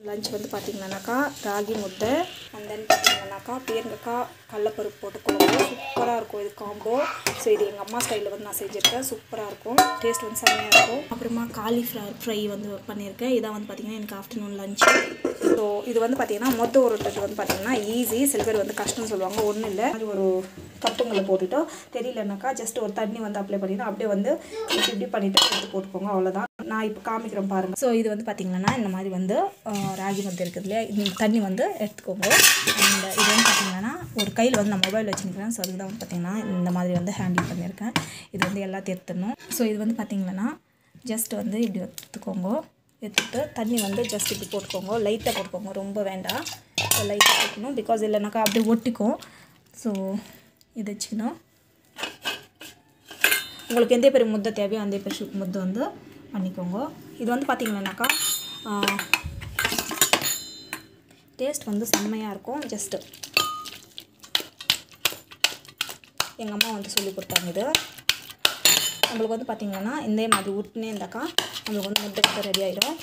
lunch வந்து பார்த்தீங்கன்னாக்கா ராகி முட்டை அண்ட் தென் பார்த்தீங்கன்னாக்கா பேருங்கக்காய் கடலப்பருப்பு போட்டு குழம்பு சூப்பராக இருக்கும் இது காம்போ ஸோ இது எங்கள் அம்மா ஸ்டைலில் வந்து நான் செஞ்சுருக்கேன் சூப்பராக இருக்கும் டேஸ்ட் வந்து செம்மையாக இருக்கும் அப்புறமா காலிஃப்ளவர் ஃப்ரை வந்து பண்ணியிருக்கேன் இதான் வந்து பார்த்தீங்கன்னா எனக்கு ஆஃப்டர்நூன் லஞ்ச் ஸோ இது வந்து பார்த்தீங்கன்னா மொத்த உருட்டுறது வந்து பார்த்தீங்கன்னா ஈஸி சில பேர் வந்து கஷ்டம்னு சொல்லுவாங்க ஒன்றும் இல்லை அது ஒரு கட்டுங்களை போட்டுட்டு தெரியலனாக்கா ஜஸ்ட் ஒரு தண்ணி வந்து அப்ளை பண்ணிட்டு அப்படியே வந்து இப்படி இப்படி பண்ணிவிட்டு எடுத்து போட்டுக்கோங்க அவ்வளோதான் நான் இப்போ காமிக்கிறேன் பாருங்கள் ஸோ இது வந்து பார்த்தீங்கன்னா இந்த மாதிரி வந்து ஆஹ், ராகி வந்து இருக்குது இல்லையா இந்த தண்ணி வந்து எடுத்துக்கோங்க அண்ட் இது வந்து பார்த்தீங்கன்னா ஒரு கையில் வந்து நான் மொபைல் வச்சுருக்கேன் ஸோ அதுக்கு தான் வந்து பார்த்தீங்கன்னா இந்த மாதிரி வந்து ஹேண்டில் பண்ணியிருக்கேன் இது வந்து எல்லாத்தையும் எடுத்துடணும் ஸோ இது வந்து பார்த்தீங்கன்னா ஜஸ்ட் வந்து இப்படி எடுத்துக்கோங்க எடுத்துட்டு தண்ணி வந்து ஜஸ்ட் இப்படி போட்டுக்கோங்க லைட்டாக போட்டுக்கோங்க ரொம்ப வேண்டாம் லைட்டாக போட்டுக்கணும் பிகாஸ் இல்லைனாக்கா அப்படியே ஒட்டிக்கும் ஸோ இது வச்சுக்கணும் உங்களுக்கு எந்த பேர் முத்தை தேவையோ அந்த பேர் சு- முத்தை வந்து பண்ணிக்கோங்க இது வந்து பார்த்தீங்கன்னாக்கா டேஸ்ட் வந்து செம்மையாக இருக்கும் ஜஸ்ட்டு எங்கள் அம்மா வந்து சொல்லி கொடுத்தாங்க இது நம்மளுக்கு வந்து பார்த்திங்கன்னா இந்த மாதிரி உட்டுனே இருந்தாக்கா நம்மளுக்கு வந்து முட்டை கிட்ட ரெடி ஆகிடும்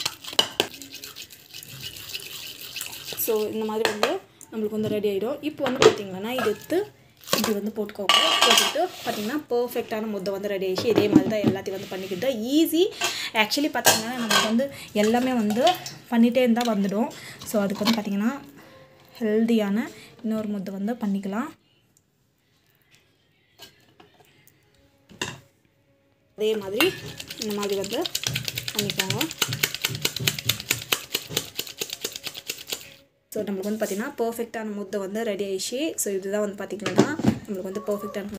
ஸோ இந்த மாதிரி வந்து நம்மளுக்கு வந்து ரெடி ஆகிடும் இப்போ வந்து பார்த்திங்கன்னா இது எடுத்து இப்படி வந்து போட்டுக்கோங்க போட்டுட்டு பார்த்திங்கன்னா பர்ஃபெக்டான முட்டை வந்து ரெடி ஆகிடுச்சு இதே மாதிரி தான் எல்லாத்தையும் வந்து பண்ணிக்கிட்டு ஈஸி ஆக்சுவலி பார்த்திங்கன்னா நமக்கு வந்து எல்லாமே வந்து பண்ணிகிட்டே இருந்தால் வந்துடும் ஸோ அதுக்கு வந்து பார்த்திங்கன்னா ஹெல்தியான இன்னொரு முட்டை வந்து பண்ணிக்கலாம் அதே மாதிரி இந்த மாதிரி வந்து பண்ணிக்கோங்க ஸோ நம்மளுக்கு வந்து பார்த்திங்கன்னா பர்ஃபெக்டான முத்தை வந்து ரெடி ஆயிடுச்சு ஸோ இதுதான் வந்து பார்த்திங்கன்னா நம்மளுக்கு வந்து பர்ஃபெக்டான